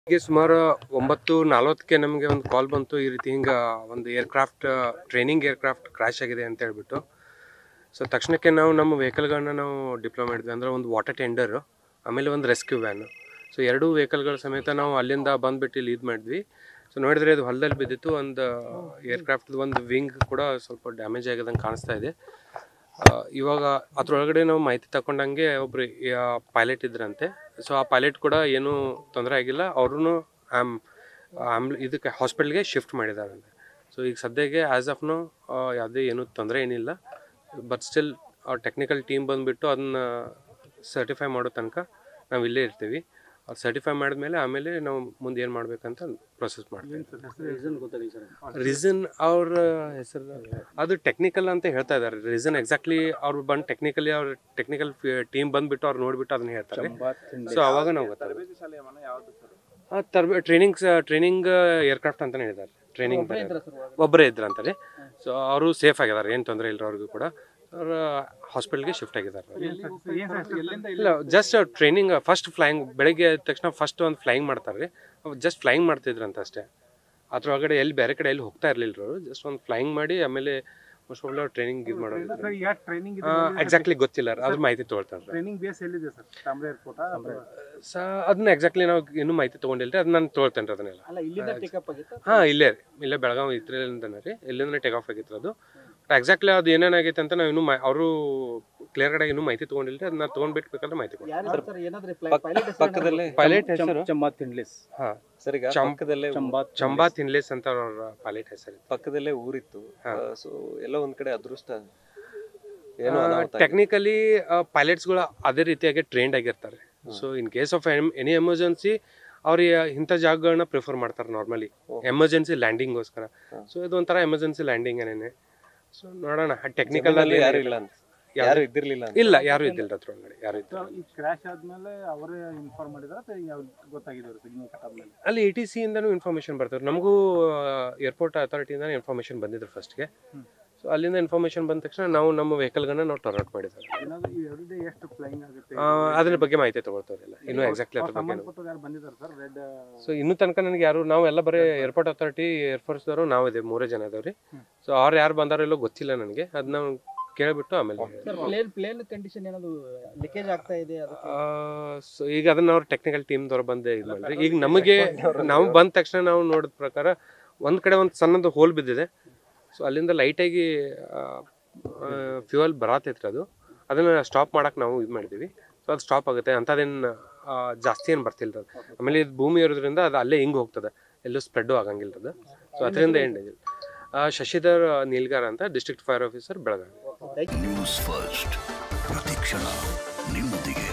ಹೀಗೆ ಸುಮಾರು ಒಂಬತ್ತು ನಲ್ವತ್ತಕ್ಕೆ ನಮಗೆ ಒಂದು ಕಾಲ್ ಬಂತು ಈ ರೀತಿ ಹಿಂಗೆ ಒಂದು ಏರ್ಕ್ರಾಫ್ಟ್ ಟ್ರೈನಿಂಗ್ ಏರ್ಕ್ರಾಫ್ಟ್ ಕ್ರ್ಯಾಶ್ ಆಗಿದೆ ಅಂತ ಹೇಳ್ಬಿಟ್ಟು ಸೊ ತಕ್ಷಣಕ್ಕೆ ನಾವು ನಮ್ಮ ವೆಹಿಕಲ್ಗಳನ್ನ ನಾವು ಡಿಪ್ಲೋ ಮಾಡಿದ್ವಿ ಅಂದರೆ ಒಂದು ವಾಟರ್ ಟೆಂಡರು ಆಮೇಲೆ ಒಂದು ರೆಸ್ಕ್ಯೂ ವ್ಯಾನು ಸೊ ಎರಡೂ ವೆಹಿಕಲ್ಗಳ ಸಮೇತ ನಾವು ಅಲ್ಲಿಂದ ಬಂದ್ಬಿಟ್ಟು ಇಲ್ಲಿ ಇದು ಮಾಡಿದ್ವಿ ಸೊ ನೋಡಿದ್ರೆ ಇದು ಹೊಲದಲ್ಲಿ ಬಿದ್ದಿತ್ತು ಒಂದು ಏರ್ಕ್ರಾಫ್ಟ್ ಒಂದು ವಿಂಗ್ ಕೂಡ ಸ್ವಲ್ಪ ಡ್ಯಾಮೇಜ್ ಆಗಿದಂಗೆ ಕಾಣಿಸ್ತಾ ಇದೆ ಆ, ಇವಾಗ ಅದ್ರೊಳಗಡೆ ನಾವು ಮಾಹಿತಿ ತಗೊಂಡಂಗೆ ಒಬ್ರು ಪೈಲಟ್ ಇದ್ರಂತೆ ಸೊ ಆ ಪೈಲಟ್ ಕೂಡ ಏನೂ ತೊಂದರೆ ಆಗಿಲ್ಲ ಅವ್ರೂ ಆಮ್ ಆಂಬ್ಲ್ ಇದಕ್ಕೆ ಹಾಸ್ಪಿಟ್ಲ್ಗೆ ಶಿಫ್ಟ್ ಮಾಡಿದಾರಂತೆ ಸೊ ಈಗ ಸದ್ಯಕ್ಕೆ ಆ್ಯಸ್ ಆಫ್ ನೋ ಯಾವುದೇ ಏನೂ ತೊಂದರೆ ಏನಿಲ್ಲ ಬಟ್ ಸ್ಟಿಲ್ ಅವ್ರ ಟೆಕ್ನಿಕಲ್ ಟೀಮ್ ಬಂದುಬಿಟ್ಟು ಅದನ್ನ ಸರ್ಟಿಫೈ ಮಾಡೋ ತನಕ ನಾವು ಇಲ್ಲೇ ಇರ್ತೀವಿ ಅವ್ರು ಸರ್ಟಿಫೈ ಮಾಡಿದ್ಮೇಲೆ ಆಮೇಲೆ ನಾವು ಮುಂದೆ ಏನು ಮಾಡ್ಬೇಕಂತ ಪ್ರೊಸೆಸ್ ಮಾಡ್ತೀವಿ ರೀಸನ್ ಅವ್ರ ಹೆಸರು ಅದು ಟೆಕ್ನಿಕಲ್ ಅಂತ ಹೇಳ್ತಾ ಇದ್ದಾರೆ ರೀಸನ್ ಎಕ್ಸಾಕ್ಟ್ಲಿ ಅವ್ರು ಬಂದು ಟೆಕ್ನಿಕಲಿ ಅವ್ರ ಟೆಕ್ನಿಕಲ್ ಟೀಮ್ ಬಂದ್ಬಿಟ್ಟು ಅವ್ರು ನೋಡ್ಬಿಟ್ಟು ಅದನ್ನ ಹೇಳ್ತಾರೆ ಸೊ ಅವಾಗ ನಾವು ಗೊತ್ತಾಗುತ್ತೆ ತರಬೇ ಟ್ರೈನಿಂಗ್ ಟ್ರೈನಿಂಗ್ ಏರ್ಕ್ರಾಫ್ಟ್ ಅಂತಾನೆ ಹೇಳಿದ್ದಾರೆ ಟ್ರೈನಿಂಗ್ ಒಬ್ಬರೇ ಇದ್ರು ಅಂತಾರೆ ಸೊ ಅವರು ಸೇಫ್ ಆಗಿದ್ದಾರೆ ಏನು ತೊಂದರೆ ಇಲ್ಲ ಅವ್ರಿಗೂ ಕೂಡ ಅವ್ರು ಹಾಸ್ಪಿಟಲ್ಗೆ ಶಿಫ್ಟ್ ಆಗಿದ್ದಾರೆ ಇಲ್ಲ ಜಸ್ಟ್ ಟ್ರೈನಿಂಗ್ ಫಸ್ಟ್ ಫ್ಲೈಯಿಂಗ್ ಬೆಳಗ್ಗೆ ಎದ್ದ ತಕ್ಷಣ ಫಸ್ಟ್ ಒಂದು ಫ್ಲೈಯಿಂಗ್ ಮಾಡ್ತಾರೆ ಜಸ್ಟ್ ಫ್ಲೈಯಿಂಗ್ ಮಾಡ್ತಿದ್ರಂತ ಅಷ್ಟೇ ಅದ್ರೊಳಗಡೆ ಎಲ್ಲಿ ಬೇರೆ ಕಡೆ ಎಲ್ಲಿ ಹೋಗ್ತಾ ಇರಲಿಲ್ಲ ಅವರು ಜಸ್ಟ್ ಒಂದು ಫ್ಲೈಯಿಂಗ್ ಮಾಡಿ ಆಮೇಲೆ ಮೋಸ್ಟ್ ಪ್ರಾಬ್ಲಿ ಅವ್ರು ಟ್ರೈನಿಂಗ್ ಇದು ಮಾಡೋದು ಟ್ರೈನಿಂಗ್ ಎಕ್ಸಾಕ್ಟ್ಲಿ ಗೊತ್ತಿಲ್ಲ ಅದ್ರ ಮಾಹಿತಿ ತೊಗೊಳ್ತಾರೆ ಟ್ರೈನಿಂಗ್ ಬೇಸ್ ಎಲ್ಲಿದೆ ಸರ್ ತಾಮ್ರ ಏರ್ಪೋರ್ಟ್ ಸ ಅದನ್ನ ಎಕ್ಸಾಕ್ಟ್ಲಿ ನಾವು ಇನ್ನೂ ಮಾಹಿತಿ ತೊಗೊಂಡಿಲ್ಲ ರೀ ಅದು ನಾನು ತೊಗೊಳ್ತೇನೆ ರೀ ಅದನ್ನೆಲ್ಲ ಅಲ್ಲ ಇಲ್ಲಿಂದ ಪಿಕಪ್ ಆಗಿತ್ತು ಹಾಂ ಇಲ್ಲೇ ರೀ ಇಲ್ಲೇ ಬೆಳಗಾವಿ ಇದ್ರಲ್ಲಿಂದನೇ ರೀ ಇಲ್ಲಿಂದನೇ ಟೇಕ್ ಆಫ್ ಆಗಿತ್ತು ಅದು ಎಕ್ಸಾಕ್ಟ್ಲಿ ಅದು ಏನೇನಾಗೈತೆ ಅಂತ ನಾವು ಇನ್ನೂ ಅವರು ಕ್ಲಿಯರ್ ಕಡೆ ಇನ್ನೂ ಮಾಹಿತಿ ತೊಗೊಂಡಿಲ್ಲ ರೀ ಅದನ್ನ ತೊಗೊಂಡ್ಬಿಟ್ಟು ಬೇಕಾದ್ರೆ ಮಾಹಿತಿ ಕೊಡ್ತೀನಿ ಯಾರು ಸರ್ ಏನಾದ್ರಿ ಪಕ್- ಪೈಲಟ್ ಪಕ್ಕದಲ್ಲೇ ಪೈಲಟ್ ಹೆಸರು ಚಂಬಾ ತಿಂಡ್ಲಿಸ್ ಹಾಂ ಸರ್ ಈಗ ಚಂ- ಪಕ್ಕದಲ್ಲೇ ಚಂಬಾ ಚಂಬಾ ತಿನ್ಲೇಸ್ ಅಂತ ಅವ್ರ ಪೈಲಟ್ ಹೆಸರು ಪಕ್ಕದಲ್ಲೇ ಊರಿತ್ತು ಹಾ. ಸೊ ಎಲ್ಲ ಒಂದ್ ಕಡೆ ಅದೃಷ್ಟ ಏನೋ ಅನಾಹುತ ಆಗಿದೆ. ಟೆಕ್ನಿಕಲಿ ಪೈಲಟ್ಸ್ಗಳು ಅದೇ ರೀತಿಯಾಗಿ ಟ್ರೈನ್ಡ್ ಆಗಿರ್ತಾರೆ so in case of any emergency ಅವ್ರಿಗೆ ಇಂಥ ಜಾಗಗಳನ್ನ ಪ್ರಿಫರ್ ಮಾಡ್ತಾರೆ ನಾರ್ಮಲಿ ಎಮರ್ಜೆನ್ಸಿ ಲ್ಯಾಂಡಿಂಗ್ಗೋಸ್ಕರ ಹಾ. ಸೊ ಇದು ಒಂಥರ ಎಮರ್ಜೆನ್ಸಿ ಲ್ಯಾಂಡಿಂಗ್ ಏನೇನೆ ಸೊ ನೋಡೋಣ ಟೆಕ್ನಿಕಲ್ ಜಮೀನಲ್ಲಿ ಯಾರು ಇಲ್ಲ ಅಂತ ಯಾರು- ಯಾರು ಇದ್ದಿರ್ಲಿಲ್ಲ ಅಂತ ಇಲ್ಲ ಯಾರು ಇದ್ದಿಲ್ಲ ಅದ್ರೊಳಗಡೆ ಯಾರು ಇದ್ದಿಲ್ಲ ಈ ಕ್ರಾಶ್ ಆದ್ಮೇಲೆ ಅವರೇ ಇನ್ಫಾರ್ಮ್ ಮಾಡಿದ್ರ ಅಥವಾ ಯಾವ ಗೊತ್ತಾಗಿದ್ರು ಸಿಗ್ನಲ್ ಕಟ್ ಆದ್ಮೇಲೆ ಅಲ್ಲಿ ಎ ಟಿ ಸಿ ಇಂದನೂ ಇನ್ಫಾರ್ಮೇಶನ್ ಬರ್ತಾರೆ ನಮಗೂ ಏರ್ಪೋರ್ಟ್ ಅಥಾರಿಟಿಯಿಂದ ಇನ್ಫಾರ್ಮೇಶನ್ ಬಂದಿದ್ರು ಫಸ್ಟ್ಗೆ ಹ್ಮ್. ಸೊ ಅಲ್ಲಿಂದ ಇನ್ಫಾರ್ಮೇಶನ್ ಬಂದ ತಕ್ಷಣ ನಾವು ನಮ್ಮ ವೆಹಿಕಲ್ಗಳನ್ನ ನಾವು ಟರ್ನ್ ಮಾಡಿದ್ದಾರೆ ಏನಾದ್ರು ಈ ಎವ್ರಿ ಡೇ ಎಷ್ಟು ಫ್ಲೈಯಿಂಗ್ ಆಗುತ್ತೆ ಆ, ಅದ್ರ ಬಗ್ಗೆ ಮಾಹಿತಿ ತಗೊಳ್ತಾರಿಲ್ಲ ಇನ್ನೂ ಎಕ್ಸಾಕ್ಟ್ಲಿ ಅವ್ರ್ ಅದ್ರ ಬಗ್ಗೆ ಸಂಬಂಧಪಟ್ಟವ್ರು ಯಾರು ಬಂದಿದ್ದಾರೆ ಸರ್ ರೆಡ್ ಸೊ ಇನ್ನೂ ತನಕ ನನಗೆ ಯಾರು ನಾವು ಎಲ್ಲ ಬರೀ ಏರ್ಪೋರ್ಟ್ ಅಥಾರಿಟಿ ಏರ್ಫೋರ್ಸ್ದವರು ನಾವು ಇದೆ ಮೂರೇ ಜನ ಇದಾವ್ರಿ ಹ್ಮ್. ಸೊ ಅವ್ರು ಯಾರು ಬಂದಾರೋ ಇಲ್ಲೋ ಗೊತ್ತಿಲ್ಲ ನನಗೆ ಅದನ್ನ ಕೇಳ್ಬಿಟ್ಟು ಆಮೇಲೆ ಸರ್ ಪ್ಲೇನ್ ಪ್ಲೇನ್ ಕಂಡೀಷನ್ ಏನಾದ್ರು ಲೀಕೇಜ್ ಆಗ್ತಾ ಇದೆ ಅದಕ್ಕೆ ಸೊ ಈಗ ಅದನ್ನ ಅವ್ರು ಟೆಕ್ನಿಕಲ್ ಟೀಮ್ದವ್ರು ಬಂದು ಇದು ಮಾಡಿರಿ ಈಗ ನಮಗೆ ನಾವು ಬಂದ ತಕ್ಷಣ ನಾವು ನೋಡಿದ ಪ್ರಕಾರ ಒಂದ್ ಕಡೆ ಒಂದು ಸಣ್ಣದು ಹೋಲ್ ಬಿದ್ದಿದೆ ಸೊ ಅಲ್ಲಿಂದ ಲೈಟಾಗಿ ಫ್ಯೂಯಲ್ ಬರತೈತ್ರಿ ಅದು ಅದನ್ನ ಸ್ಟಾಪ್ ಮಾಡಕ್ ನಾವು ಇದು ಮಾಡಿದ್ದೀವಿ ಸೊ ಅದು ಸ್ಟಾಪ್ ಆಗುತ್ತೆ ಅಂಥದ್ದೇನು ಜಾಸ್ತಿ ಏನು ಬರ್ತಿಲ್ಲ ಅದು ಆಮೇಲೆ ಇದು ಭೂಮಿ ಇರೋದ್ರಿಂದ ಅದು ಅಲ್ಲೇ ಹಿಂಗೆ ಹೋಗ್ತದೆ ಎಲ್ಲೂ ಸ್ಪ್ರೆಡ್ಡು ಆಗಂಗಿಲ್ಲ ಅದು ಸೊ ಅದರಿಂದ ಏನು ಶಶಿಧರ್ ನೀಲ್ಗಾರ್ ಅಂತ district fire officer Belagavi Thank you. News first ಪ್ರತಿಕ್ಷಣ ನಿಮ್ಮೊಂದಿಗೆ